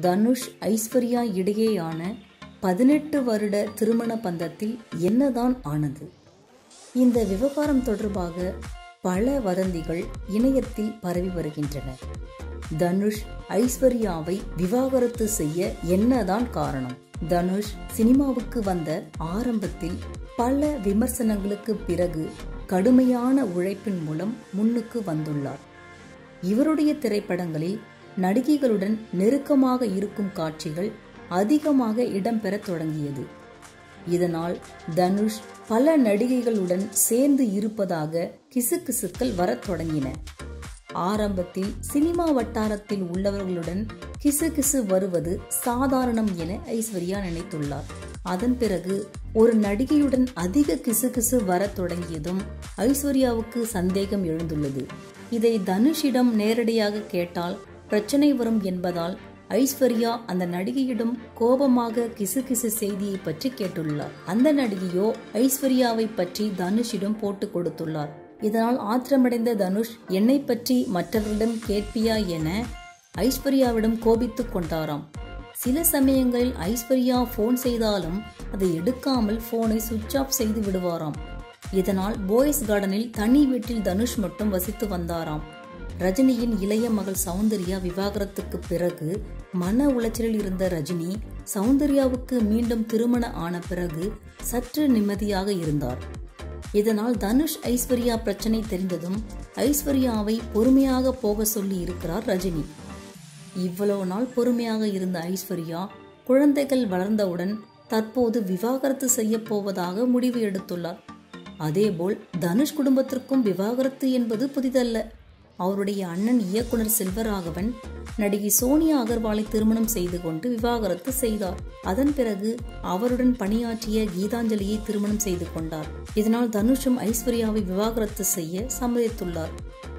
தனுஷ் ஐஸ்வர்யா இடையேயான பதினெட்டு வருட திருமண பந்தத்தில் என்னதான் ஆனது இந்த விவகாரம் தொடர்பாக பல வதந்திகள் இணையத்தில் பரவி வருகின்றன தனுஷ் ஐஸ்வர்யாவை விவாகரத்து செய்ய என்னதான் காரணம் தனுஷ் சினிமாவுக்கு வந்த ஆரம்பத்தில் பல விமர்சனங்களுக்கு பிறகு கடுமையான உழைப்பின் மூலம் முன்னுக்கு வந்துள்ளார் இவருடைய திரைப்படங்களில் நடிகைகளுடன் நெருக்கமாக இருக்கும் காட்சிகள் அதிகமாக இடம்பெறத் தொடங்கியது இதனால் தனுஷ் பல நடிகைகளுடன் சேர்ந்து இருப்பதாக கிசுகிசுக்கள் வரத் தொடங்கின ஆரம்பத்தில் சினிமா வட்டாரத்தில் உள்ளவர்களுடன் கிசுகிசு வருவது சாதாரணம் என ஐஸ்வர்யா நினைத்துள்ளார் அதன் பிறகு ஒரு நடிகையுடன் அதிக கிசுகிசு வரத் தொடங்கியதும் ஐஸ்வர்யாவுக்கு சந்தேகம் எழுந்துள்ளது இதை தனுஷிடம் நேரடியாக கேட்டால் பிரச்சனை வரும் என்பதால் ஐஸ்வர்யா அந்த நடிகையிடம் கோபமாக கிசுகிசு செய்தியை பற்றி கேட்டுள்ளார் அந்த நடிகையோ ஐஸ்வர்யாவை பற்றி தனுஷிடம் போட்டு கொடுத்துள்ளார் இதனால் ஆத்திரமடைந்த தனுஷ் என்னை பற்றி மற்றவர்களிடம் கேட்பியா என ஐஸ்வர்யாவிடம் கோபித்துக் கொண்டாராம் சில சமயங்களில் ஐஸ்வர்யா போன் செய்தாலும் அதை எடுக்காமல் போனை சுவிட்ச் ஆஃப் செய்து விடுவாராம் இதனால் போய்ஸ் கார்டனில் தனி வீட்டில் தனுஷ் மட்டும் வசித்து வந்தாராம் ரஜினியின் இளைய மகள் சௌந்தர்யா விவாகரத்துக்கு பிறகு மன உளைச்சலில் இருந்த ரஜினி சௌந்தர்யாவுக்கு மீண்டும் திருமண ஆன பிறகு சற்று நிம்மதியாக இருந்தார் இதனால் தனுஷ் ஐஸ்வர்யா பிரச்சனை தெரிந்ததும் ஐஸ்வர்யாவை பொறுமையாக போக சொல்லி இருக்கிறார் ரஜினி இவ்வளவு நாள் பொறுமையாக இருந்த ஐஸ்வர்யா குழந்தைகள் வளர்ந்தவுடன் தற்போது விவாகரத்து செய்ய போவதாக முடிவு எடுத்துள்ளார் அதேபோல் தனுஷ் குடும்பத்திற்கும் விவாகரத்து என்பது புதிதல்ல அவருடைய அண்ணன் இயக்குனர் செல்வராகவன் நடிகை சோனியா அகர்வாலை திருமணம் செய்து கொண்டு விவாகரத்து செய்தார் அதன் பிறகு அவருடன் பணியாற்றிய கீதாஞ்சலியை திருமணம் செய்து கொண்டார் இதனால் தனுஷும் ஐஸ்வர்யாவை விவாகரத்து செய்ய சம்மதித்துள்ளார்